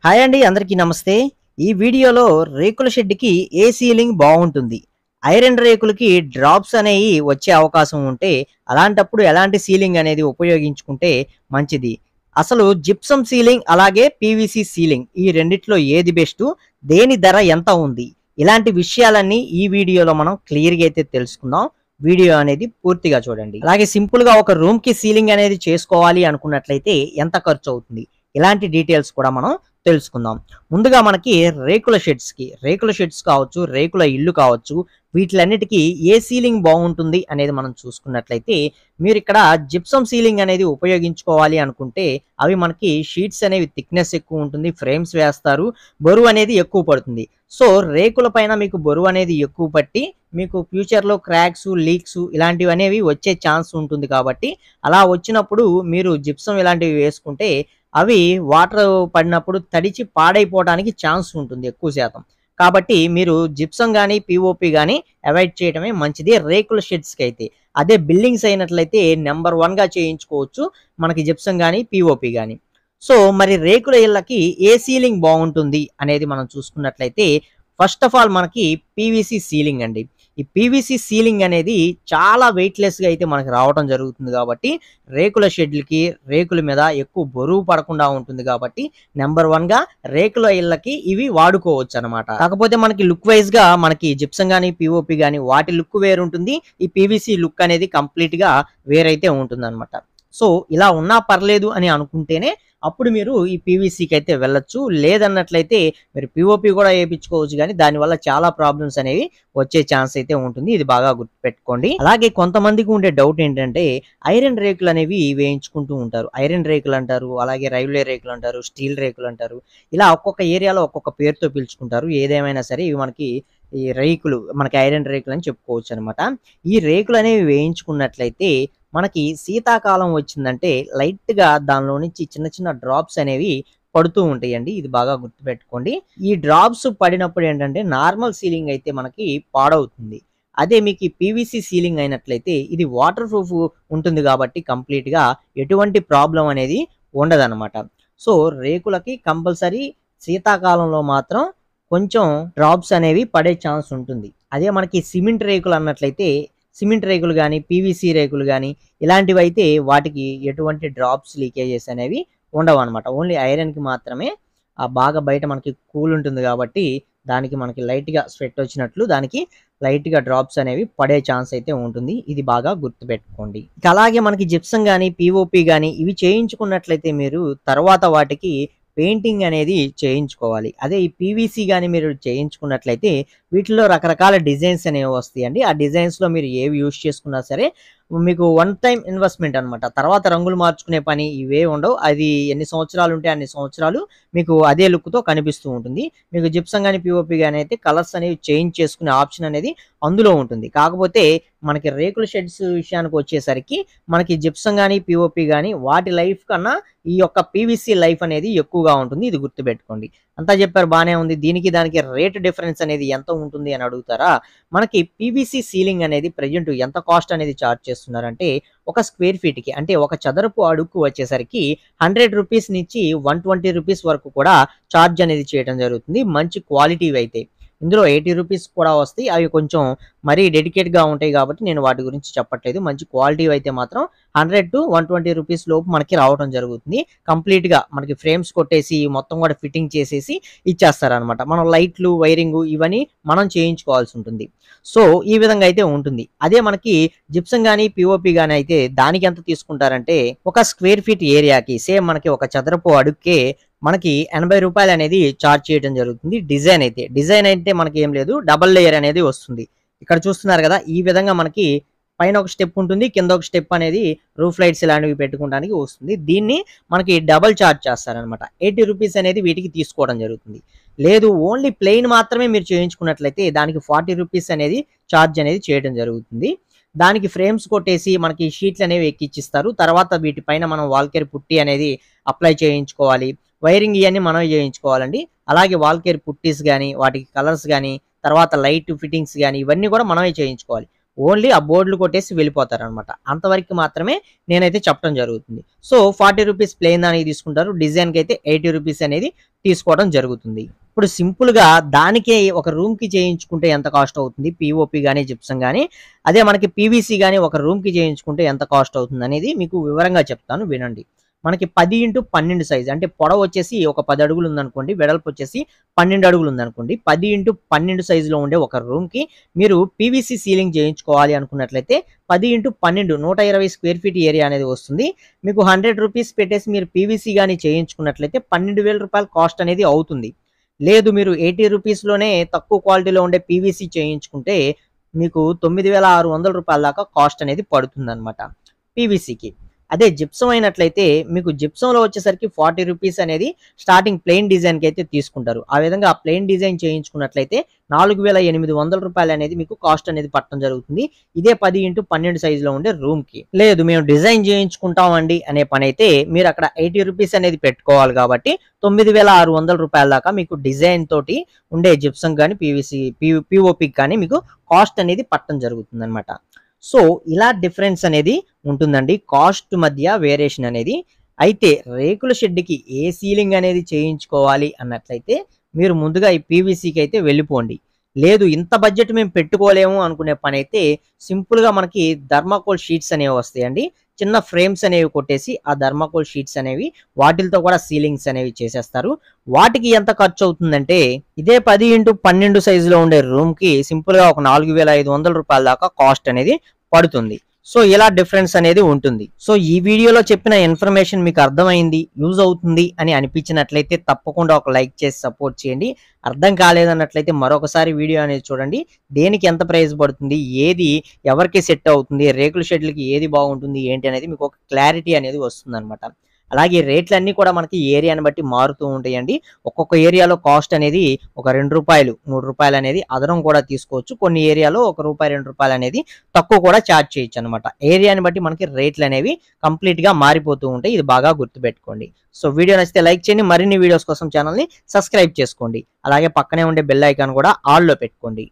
hi అండి అందరికీ నమస్తే ఈ వీడియోలో రేకుల షెడ్కి ఏ సీలింగ్ బాగుంటుంది ఐరన్ రేకులకి డ్రాప్స్ అనేవి వచ్చే అవకాశం ఉంటే అలాంటప్పుడు ఎలాంటి సీలింగ్ అనేది ఉపయోగించుకుంటే మంచిది అసలు జిప్సమ్ సీలింగ్ అలాగే పీవీసీ సీలింగ్ ఈ రెండిట్లో ఏది బెస్ట్ దేని ధర ఎంత ఉంది ఇలాంటి విషయాలన్నీ ఈ వీడియోలో మనం క్లియర్గా అయితే తెలుసుకుందాం వీడియో అనేది పూర్తిగా చూడండి అలాగే సింపుల్ గా ఒక రూమ్ కి సీలింగ్ అనేది చేసుకోవాలి అనుకున్నట్లయితే ఎంత ఖర్చు అవుతుంది ఇలాంటి డీటెయిల్స్ కూడా మనం తెలుసుకుందాం ముందుగా మనకి రేకుల షెడ్స్ కి రేకుల షెడ్స్ కావచ్చు రేకుల ఇల్లు కావచ్చు వీటిలన్నిటికీ ఏ సీలింగ్ బాగుంటుంది అనేది మనం చూసుకున్నట్లయితే మీరు ఇక్కడ జిప్సమ్ సీలింగ్ అనేది ఉపయోగించుకోవాలి అనుకుంటే అవి మనకి షీట్స్ అనేవి థిక్నెస్ ఎక్కువ ఉంటుంది ఫ్రేమ్స్ వేస్తారు బరువు అనేది ఎక్కువ పడుతుంది సో రేకుల పైన మీకు బరువు అనేది ఎక్కువ పట్టి మీకు ఫ్యూచర్లో క్రాక్స్ లీక్స్ ఇలాంటివి అనేవి వచ్చే ఛాన్స్ ఉంటుంది కాబట్టి అలా వచ్చినప్పుడు మీరు జిప్సం ఇలాంటివి వేసుకుంటే అవి వాటర్ పడినప్పుడు తడిచి పాడైపోవడానికి ఛాన్స్ ఉంటుంది ఎక్కువ శాతం కాబట్టి మీరు జిప్సం కానీ పిఓపి కానీ అవాయిడ్ చేయడమే మంచిది రేకుల షెడ్స్కి అయితే అదే బిల్డింగ్స్ అయినట్లయితే నెంబర్ వన్గా చేయించుకోవచ్చు మనకి జిప్సం కానీ పిఓపి కానీ సో మరి రేకుల ఇళ్ళకి ఏ సీలింగ్ బాగుంటుంది అనేది మనం చూసుకున్నట్లయితే ఫస్ట్ ఆఫ్ ఆల్ మనకి పీవీసీ సీలింగ్ అండి ఈ పీవీసీ సీలింగ్ అనేది చాలా వెయిట్లెస్గా అయితే మనకి రావడం జరుగుతుంది కాబట్టి రేకుల షెడ్లకి రేకుల మీద ఎక్కువ బరువు పడకుండా ఉంటుంది కాబట్టి నెంబర్ వన్ గా రేకుల ఇళ్ళకి ఇవి వాడుకోవచ్చు అనమాట కాకపోతే మనకి లుక్ వైజ్ గా మనకి జిప్సం గానీ పిఓపి గానీ వాటి లుక్ వేరుంటుంది ఈ పీవీసీ లుక్ అనేది కంప్లీట్ గా వేరైతే ఉంటుంది అనమాట సో ఇలా ఉన్నా పర్లేదు అని అనుకుంటేనే అప్పుడు మీరు ఈ పీవీసీకి అయితే వెళ్ళొచ్చు లేదన్నట్లయితే మీరు పిఓపి కూడా వేయించుకోవచ్చు కానీ దానివల్ల చాలా ప్రాబ్లమ్స్ అనేవి వచ్చే ఛాన్స్ అయితే ఉంటుంది ఇది బాగా గుర్తుపెట్టుకోండి అలాగే కొంతమందికి ఉండే డౌట్ ఏంటంటే ఐరన్ రేకులు అనేవి వేయించుకుంటూ ఉంటారు ఐరన్ రేకులు అంటారు అలాగే రైల్వే రేకులు అంటారు స్టీల్ రేకులు అంటారు ఇలా ఒక్కొక్క ఏరియాలో ఒక్కొక్క పేరుతో పిలుచుకుంటారు ఏదేమైనా సరే ఇవి మనకి ఈ రేకులు మనకి ఐరన్ రేకులు అని చెప్పుకోవచ్చు అనమాట ఈ రేకులు అనేవి వేయించుకున్నట్లయితే మనకి శీతాకాలం వచ్చిందంటే లైట్ గా దానిలో నుంచి చిన్న చిన్న డ్రాప్స్ అనేవి పడుతూ ఉంటాయండి ఇది బాగా గుర్తుపెట్టుకోండి ఈ డ్రాప్స్ పడినప్పుడు ఏంటంటే నార్మల్ సీలింగ్ అయితే మనకి పాడవుతుంది అదే మీకు పీవీసీ సీలింగ్ అయినట్లయితే ఇది వాటర్ ప్రూఫ్ ఉంటుంది కాబట్టి కంప్లీట్ గా ఎటువంటి ప్రాబ్లం అనేది ఉండదన్నమాట సో రేకులకి కంపల్సరీ శీతాకాలంలో మాత్రం కొంచెం డ్రాప్స్ అనేవి పడే ఛాన్స్ ఉంటుంది అదే మనకి సిమెంట్ రేకులు అన్నట్లయితే సిమెంట్ రేకులు కానీ పీవీసీ రేకులు కానీ ఇలాంటివి అయితే వాటికి ఎటువంటి డ్రాప్స్ లీకేజెస్ అనేవి ఉండవు అనమాట ఓన్లీ ఐరన్కి మాత్రమే ఆ బాగా బయట మనకి కూల్ ఉంటుంది కాబట్టి దానికి మనకి లైట్గా స్వెట్ వచ్చినట్లు దానికి లైట్గా డ్రాప్స్ అనేవి పడే ఛాన్స్ అయితే ఉంటుంది ఇది బాగా గుర్తుపెట్టుకోండి ఇక అలాగే మనకి జిప్సం కానీ పిఓపి కానీ ఇవి చేయించుకున్నట్లయితే మీరు తర్వాత వాటికి పెయింటింగ్ అనేది చేయించుకోవాలి అదే ఈ పీవీసీ కానీ మీరు చేయించుకున్నట్లయితే వీటిలో రకరకాల డిజైన్స్ అనేవి వస్తాయండి ఆ డిజైన్స్లో మీరు ఏవి యూజ్ చేసుకున్నా సరే మీకు వన్ టైం ఇన్వెస్ట్మెంట్ అనమాట తర్వాత రంగులు మార్చుకునే పని ఇవే ఉండవు అది ఎన్ని సంవత్సరాలు ఉంటే అన్ని సంవత్సరాలు మీకు అదే లుక్తో కనిపిస్తూ ఉంటుంది మీకు జిప్సం కానీ పిఓపి కానీ అయితే కలర్స్ అనేవి చేంజ్ చేసుకునే ఆప్షన్ అనేది అందులో ఉంటుంది కాకపోతే మనకి రేకుల షెడ్స్ విషయానికి వచ్చేసరికి మనకి జిప్సం కానీ పిఓపి కానీ వాటి లైఫ్ కన్నా ఈ యొక్క పీవీసీ లైఫ్ అనేది ఎక్కువగా ఉంటుంది ఇది గుర్తుపెట్టుకోండి అంతా చెప్పారు బాగానే ఉంది దీనికి దానికి రేట్ డిఫరెన్స్ అనేది ఎంత ఉంటుంది అని అడుగుతారా మనకి పీవీసీ సీలింగ్ అనేది ప్రజెంట్ ఎంత కాస్ట్ అనేది చార్జ్ చేస్తున్నారంటే ఒక స్క్వేర్ ఫీట్కి అంటే ఒక చదరపు అడుగు వచ్చేసరికి హండ్రెడ్ రూపీస్ నుంచి వన్ ట్వంటీ రూపీస్ వరకు కూడా చార్జ్ అనేది చేయడం జరుగుతుంది మంచి క్వాలిటీ అయితే ఇందులో ఎయిటీ రూపీస్ కూడా వస్తాయి అవి కొంచెం మరీ డెడికేట్గా ఉంటాయి కాబట్టి నేను వాటి గురించి చెప్పట్లేదు మంచి క్వాలిటీ అయితే మాత్రం hundred to one twenty rupees లోపు మనకి రావడం జరుగుతుంది కంప్లీట్గా మనకి ఫ్రేమ్స్ కొట్టేసి మొత్తం కూడా ఫిట్టింగ్ చేసేసి ఇచ్చేస్తారనమాట మనం లైట్లు వైరింగ్ ఇవన్నీ మనం చేయించుకోవాల్సి ఉంటుంది సో ఈ విధంగా అయితే ఉంటుంది అదే మనకి జిప్సం కానీ పిఓపి కానీ అయితే దానికి ఎంత తీసుకుంటారంటే ఒక స్క్వేర్ ఫీట్ ఏరియాకి సేమ్ మనకి ఒక చదరపు అడుగుకే మనకి ఎనభై రూపాయలు అనేది చార్జ్ చేయడం జరుగుతుంది డిజైన్ అయితే డిజైన్ అయితే మనకి ఏం లేదు డబల్ లేయర్ అనేది వస్తుంది ఇక్కడ చూస్తున్నారు కదా ఈ విధంగా మనకి పైన ఒక స్టెప్ ఉంటుంది కింద ఒక స్టెప్ అనేది రూఫ్ లైట్స్ ఇలాంటివి పెట్టుకోవడానికి వస్తుంది దీన్ని మనకి డబల్ చార్జ్ చేస్తారనమాట ఎయిటీ రూపీస్ అనేది వీటికి తీసుకోవడం జరుగుతుంది లేదు ఓన్లీ ప్లెయిన్ మాత్రమే మీరు చేయించుకున్నట్లయితే దానికి ఫార్టీ రూపీస్ అనేది ఛార్జ్ అనేది చేయడం జరుగుతుంది దానికి ఫ్రేమ్స్ కొట్టేసి మనకి షీట్లు అనేవి ఎక్కిచ్చిస్తారు తర్వాత వీటిపైన మనం వాల్కేర్ పుట్టి అనేది అప్లై చేయించుకోవాలి వైరింగ్ ఇవన్నీ మనం చేయించుకోవాలండి అలాగే వాల్కేర్ పుట్టీస్ కానీ వాటికి కలర్స్ కానీ తర్వాత లైట్ ఫిట్టింగ్స్ కానీ ఇవన్నీ కూడా మనమే చేయించుకోవాలి ఓన్లీ ఆ బోర్డులు కొట్టేసి వెళ్ళిపోతారనమాట అంతవరకు మాత్రమే నేనైతే చెప్పడం జరుగుతుంది సో ఫార్టీ రూపీస్ ప్లెయిన్ అనేది తీసుకుంటారు డిజైన్కి అయితే ఎయిటీ రూపీస్ అనేది తీసుకోవడం జరుగుతుంది ఇప్పుడు సింపుల్ గా దానికే ఒక రూమ్ కి చేయించుకుంటే ఎంత కాస్ట్ అవుతుంది పిఓపి కానీ జిప్సం కానీ అదే మనకి పీవీసీ కానీ ఒక రూమ్ కి చేయించుకుంటే ఎంత కాస్ట్ అవుతుంది అనేది మీకు వివరంగా చెప్తాను వినండి మనకి పది ఇంటూ పన్నెండు సైజ్ అంటే పొడవు వచ్చేసి ఒక పది అడుగులు ఉందనుకోండి వెడల్పు వచ్చేసి పన్నెండు అడుగులు ఉందనుకోండి పది ఇంటూ పన్నెండు సైజులో ఉండే ఒక రూమ్ కి మీరు పీవీసీ సీలింగ్ చేయించుకోవాలి అనుకున్నట్లయితే పది ఇంటూ పన్నెండు నూట ఇరవై స్క్వేర్ ఫీట్ ఏరియా అనేది వస్తుంది మీకు హండ్రెడ్ రూపీస్ పెట్టేసి మీరు పీవీసీ కానీ చేయించుకున్నట్లయితే పన్నెండు వేల రూపాయల కాస్ట్ అనేది అవుతుంది లేదు మీరు ఎయిటీ రూపీస్లోనే తక్కువ క్వాలిటీలో ఉండే పీవీసీ చేయించుకుంటే మీకు తొమ్మిది వేల ఆరు వందల రూపాయల దాకా కాస్ట్ అనేది పడుతుంది అనమాట పీవీసీకి అదే జిప్సం అయినట్లయితే మీకు జిప్సంలో వచ్చేసరికి ఫార్టీ రూపీస్ అనేది స్టార్టింగ్ ప్లెయిన్ డిజైన్కి అయితే తీసుకుంటారు ఆ విధంగా ఆ ప్లెయిన్ డిజైన్ చేయించుకున్నట్లయితే నాలుగు వేల ఎనిమిది వందల రూపాయలు అనేది మీకు కాస్ట్ అనేది పట్టడం జరుగుతుంది ఇదే పది ఇంటూ పన్నెండు సైజులో ఉండే రూమ్ కి లేదు మేము డిజైన్ చేయించుకుంటామండి అనే పని అయితే మీరు అక్కడ ఎయిటీ రూపీస్ అనేది పెట్టుకోవాలి కాబట్టి తొమ్మిది వేల ఆరు వందల రూపాయల దాకా మీకు డిజైన్ తోటి ఉండే జిప్సం కానీ పీవీసీ పిఓపికి కానీ మీకు కాస్ట్ అనేది పట్టడం జరుగుతుంది అనమాట సో ఇలా డిఫరెన్స్ అనేది ఉంటుందండి కాస్ట్ మధ్య వేరియేషన్ అనేది అయితే రేకుల షెడ్కి ఏ సీలింగ్ అనేది చేయించుకోవాలి అన్నట్లయితే మీరు ముందుగా ఈ పీవీసీకి అయితే వెళ్ళిపోండి లేదు ఇంత బడ్జెట్ మేము పెట్టుకోలేము అనుకునే పని అయితే సింపుల్గా మనకి ధర్మాకోల్ షీట్స్ అనేవి వస్తాయండి చిన్న ఫ్రేమ్స్ అనేవి కొట్టేసి ఆ ధర్మాకోల్ షీట్స్ అనేవి వాటిలతో కూడా సీలింగ్స్ అనేవి చేసేస్తారు వాటికి ఎంత ఖర్చు అవుతుందంటే ఇదే పది ఇంటూ పన్నెండు సైజులో ఉండే రూమ్ కి సింపుల్ గా ఒక నాలుగు వేల ఐదు వందల రూపాయల దాకా కాస్ట్ అనేది పడుతుంది సో ఇలా డిఫరెన్స్ అనేది ఉంటుంది సో ఈ వీడియోలో చెప్పిన ఇన్ఫర్మేషన్ మీకు అర్థమైంది యూజ్ అవుతుంది అని అనిపించినట్లయితే తప్పకుండా ఒక లైక్ చేసి సపోర్ట్ చేయండి అర్థం కాలేదన్నట్లయితే మరొకసారి వీడియో అనేది చూడండి దేనికి ఎంత ప్రైస్ పడుతుంది ఏది ఎవరికి సెట్ అవుతుంది రేకుల షెడ్లకి ఏది బాగుంటుంది ఏంటి అనేది మీకు ఒక క్లారిటీ అనేది వస్తుంది అలాగే రేట్లన్నీ కూడా మనకి ఏరియాని బట్టి మారుతూ ఉంటాయండి ఒక్కొక్క ఏరియాలో కాస్ట్ అనేది ఒక రెండు రూపాయలు మూడు రూపాయలు అనేది అదనం కూడా తీసుకోవచ్చు కొన్ని ఏరియాలో ఒక రూపాయి రెండు రూపాయలు అనేది తక్కువ కూడా ఛార్జ్ చేయొచ్చు అనమాట ఏరియాని బట్టి మనకి రేట్లు అనేవి కంప్లీట్ గా మారిపోతూ ఉంటాయి ఇది బాగా గుర్తుపెట్టుకోండి సో వీడియో నచ్చితే లైక్ చేయండి మరిన్ని వీడియోస్ కోసం ఛానల్ని సబ్స్క్రైబ్ చేసుకోండి అలాగే పక్కనే ఉండే బెల్ ఐకాన్ కూడా ఆల్లో పెట్టుకోండి